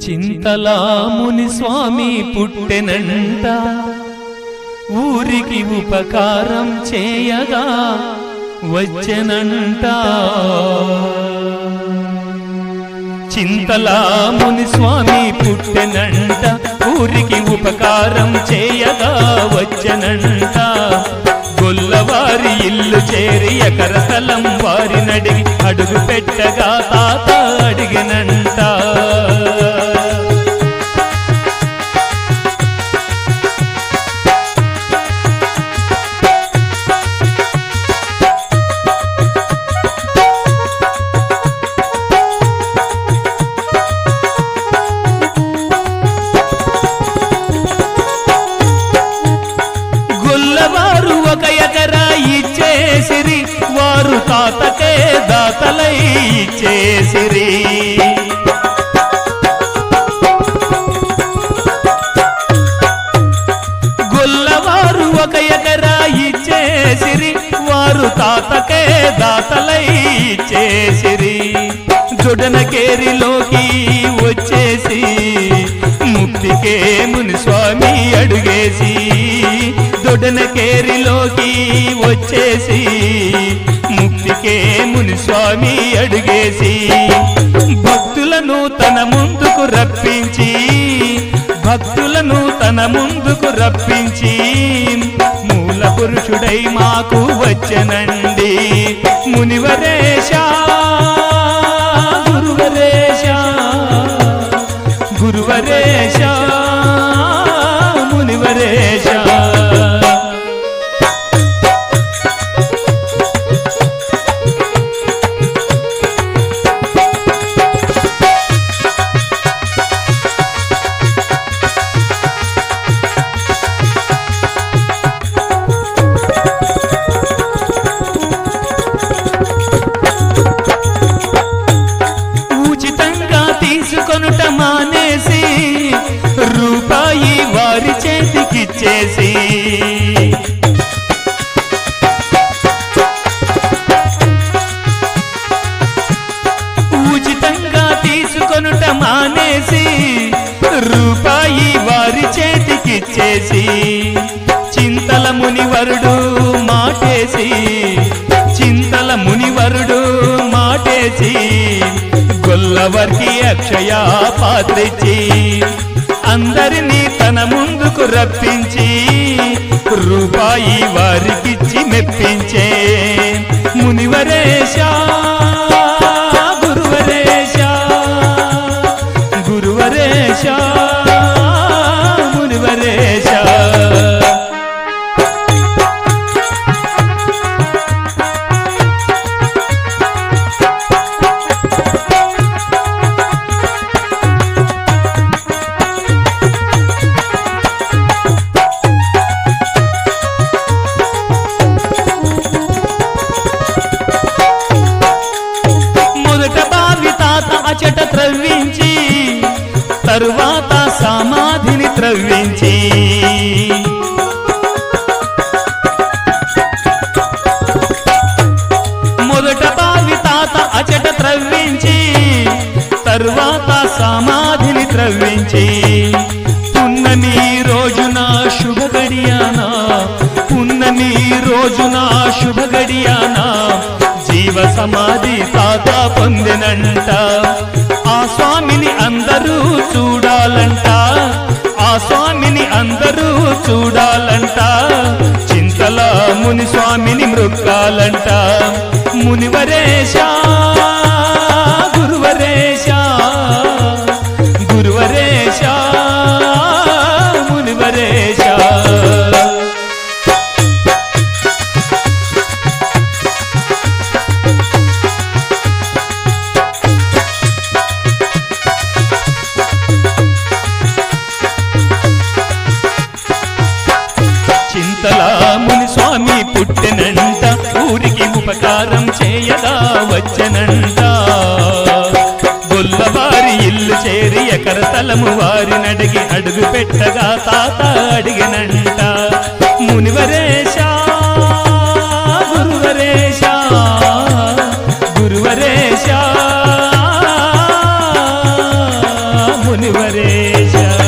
చింతలా ముని స్వామి పుట్టెనంట ఊరికి ఉపకారం చేయగా వచ్చెనంట చింతలా ముని స్వామి పుట్టెనంట ఊరికి ఉపకారం చేయగా వచ్చెనంట గొల్లవారి ఇల్లు చేరి ఎకరతలం వారి నడిగి అడుగు పెట్టగా తాత అడిగినంట గొల్లవారు ఒక ఎకరా ఇచ్చేసిరి వారు తాతకే దాతలై ఇచ్చేసిరి గొల్లవారు ఒక ఎకరా ఇచ్చేసిరి వారు తాతకే దాతలై ఇచ్చేసిరి జొడనకేరిలోకి వచ్చేసి ముక్తికే ముని స్వామి అడుగేసి దొడనకేరిలోకి వచ్చేసి ముక్తికే ముని స్వామి అడుగేసి భక్తులను తన ముందుకు రప్పించి భక్తులను తన ముందుకు రప్పించి మూల పురుషుడై మాకు వచ్చనండి మునివరేశ గురువరేశ గురువరేశ మునివరేశ ఉచితంగా తీసుకొనుట మానేసి రూపాయి వారి చేతికిచ్చేసి ఉచితంగా తీసుకొనుట మానేసి రూపాయి వారి చేతికిచ్చేసి చింతల మునివరుడు మాటేసి చింతల మునివరుడు మాటేసి గొల్లవర్కి అక్షయ పాత్రిచ్చి అందరినీ తన ముందుకు రప్పించి రూపాయి వారికిచ్చి మెప్పించే మునివరేశ గురువరేశ గురువరేశ మునివరేశ మొదట బావి తాత అచట త్రవ్వించి తరువాత సమాధిని త్రవ్వించి మొదట బావి తాత అచట త్రవ్వించి తరువాత సమాధిని త్రవ్వించి పున్నమి రోజున శుభ గడియానా పున్నమి రోజున శుభ గడియానా జీవ సమాధి తాత పొందినంట ఆ స్వామిని అందరూ చూడాలంట ఆ స్వామిని అందరూ చూడాలంట చింతల ముని స్వామిని మృక్కాలంట మునివరేశ గురువరేశ గురువరేశ మునివరేశ చింతల ముని స్వామి పుట్టెనంట ఊరికి ఉపకారం చేయగా వచ్చనంట గొల్లవారి ఇల్లు చేరి ఎకరతలము వారి నడిగి అడుగు పెట్టగా తాత అడిగినంట మునివరేశ గురువరేశ గురువరేశ ముని మునివరేశ